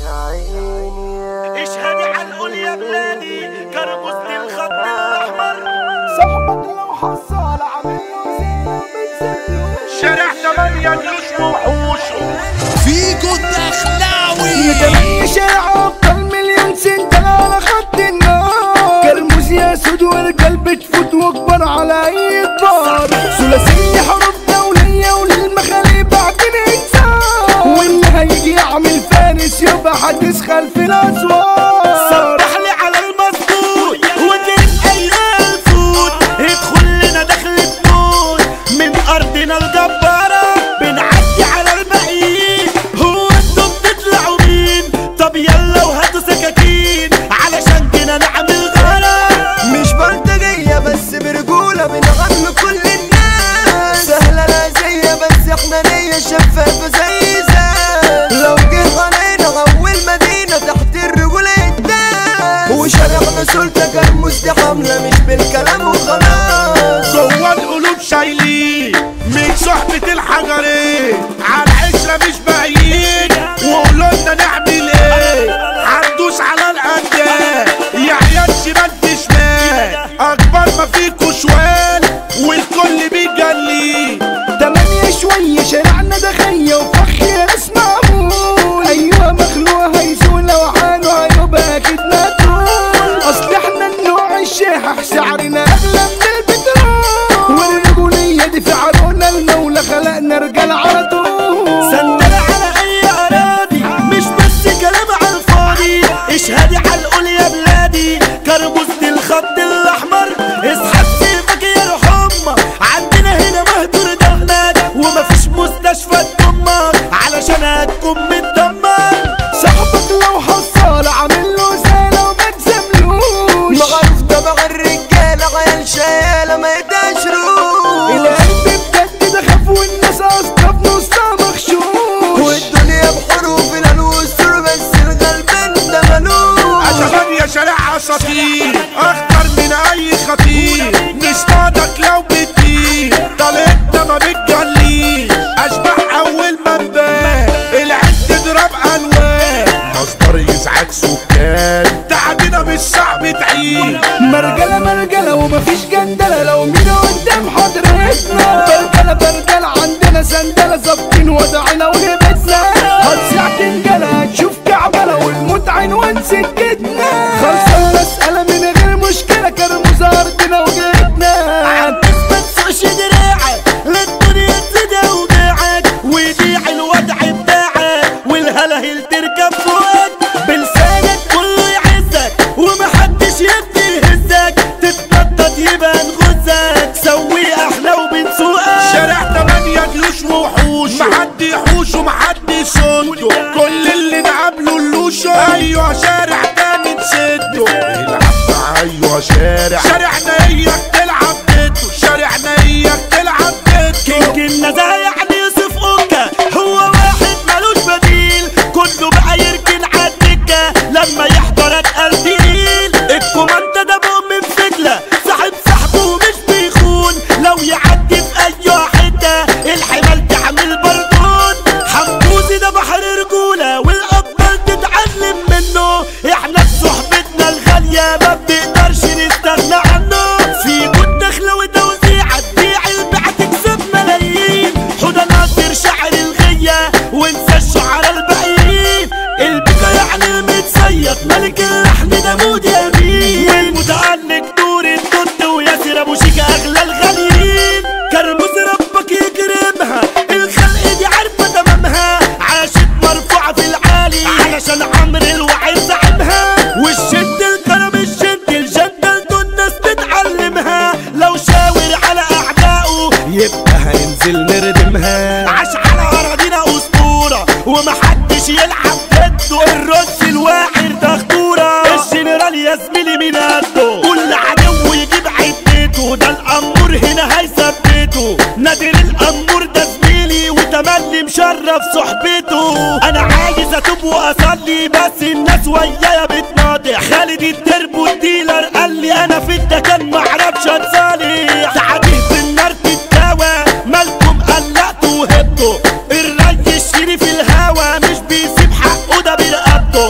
اشهدي على القول يا بلادي كرموز الخط الاحمر صاحبك لو حصل عمله زي شارع ثمانية جيوش وحوش فيكو الدخلاوي تمني شارع ابطال مليون سنتين على خط النار كرموز يا سود والقلب تفوت واكبر على اي كبار ثلاثية حروف دولية وللمخالي بعدين انسان واللي هيجي يعمل فارس يبقى حدث خلف الاسوار صبح لي على المظبوط وجيت ايام فوت ادخل لنا دخلة موت من ارضنا الجبارة بنعدي على الباقيين هو انتم بتطلعوا مين طب يلا وهاتوا سكاكين علشان كده نعمل غرام مش بلطجية بس برجولة بنغم كل الناس سهلة لازية بس احنا نية شفافة زي زاز لو جه علينا أول مدينة تحت الرجولة الداس وشارعنا سلطة كرموز دي حملة مش بالكلام وخلاص جوا القلوب شايلين من صحبة الحجرين على العشرة مش باقيين وقولوا لنا نعمل ايه هندوس على الأندال يا عيال شمال في شمال أكبر ما فيكوا شوال والكل بيجلي تمانية شوية شارعنا دخية وفخ يا ناس معمول أيوة مخلوق هيزول وعانه هيبقى أكيد مقتول أصل احنا النوع الشاحح سعرنا أغلى من البترول والرجولية دي في عرونا المولى خلقنا رجال على طول سندل على اي اراضي مش بس كلام على الفاضي اشهدي على القول يا بلادي كرموز الخط الاحمر اسحب سيفك يا رحمة عندنا هنا مهدور دمك ومفيش مستشفى تدمر علشان هتكون متدمر صاحبك لو حصل عامل له زالة وما تزملوش معروف طبع الرجالة عيال شيالة ما يتقشروش القلب بجد ده خاف والناس أصلا في نصها مخشوش والدنيا بحروف الالوسر بس الغلبان ده ملوش أتمنى يا شارع اساطير اخطر من اي خطير نصطادك لو بتطير طلعتنا ما بتجليش اشبح اول ما نبان العد تضرب الوان مصدر يزعج سكان تعبنا مش صعب تعيش مرجلة مرجلة ومفيش جندلة لو مين قدام حضرتنا برجلة برجلة عندنا سندلة ظابطين وضعنا وهبتنا هتصيع تنجلة هتشوف كعبلة والموت عنوان سكتنا خلصنا مسألة من غير مشكلة كرموز أرضنا وجهتنا عبس ما تسوقش دراعك للدنيا تزيد اوجاعك ويبيع الوضع بتاعك والهلاهل تركب فوقك بلسانك كله يعزك ومحدش يبدي يهزك تتنطط يبقى نغزك سوي احلى وبنسوقك شارع تمانية جيوش ووحوش محد يحوش ومحد يصده كل اللي نقابله اللوشو ايوه شارع تاني نسده العب ايوه شارع شارعنا اياك تلعب ضده شارعنا اياك تلعب ضده كينج النزاهة يعني يوسف اوكا هو واحد ملوش بديل كله بقى يركن عالدكة لما يحضرك قلب تقيل الكوماندا ده مؤمن فجلة صاحب صاحبه ومش بيخون لو يعدي في اي حتة الحمال تعمل بردون حموزي ده بحر رجولة والابطال تتعلم منه احنا بصحبتنا الغالية ما بنقدرش نستغنى عنه في جود دخلة وتوزيع تبيع البيع تكسب ملايين حوده ناصر شعر الغية وانسى الشعراء الباقيين البكا يعني المتصيد ملك اللحن ده مود يمين والمتألق نور الدود وياسر ابو شيكا اغلى الغاليين كرموز ربك يكرمها الخلق دي عارفة تمامها عاشت مرفوعة في العالي علشان عمرو الوعي زعمها والشد الكرم الشد الجدل دول الناس تتعلمها لو شاور على اعدائه يبقى هننزل نردمها عاش على اراضينا اسطورة ومحدش يلعب ضده الرز الواعر ده خطورة الجنرال يا زميلي من قده كل عدو يجيب عدته ده الامور هنا هيثبته نادر الامور ده زميلي وتملي مشرف صحبته انا عايز اتوب واصلي بس الناس ويايا بتناضح خالد التربو الديلر قال لي انا في الدكان معرفش اتصالح تعبيه بالنار تتداوى مالكم قلقتوا وهبتوا الري الشريف الهوا مش بيسيب حقه ده برقبته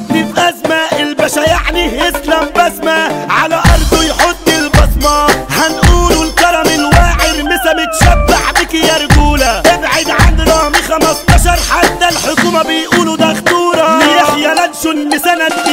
وقتني في ازمه الباشا يعني اسلام بسمه على ارضه يحط البصمه هنقوله الكرم الواعر مسا متشبع بك يا رجوله ابعد عن رامي 15 حتى الحكومه بيقولوا ده خطوره يحيى لانشون مسند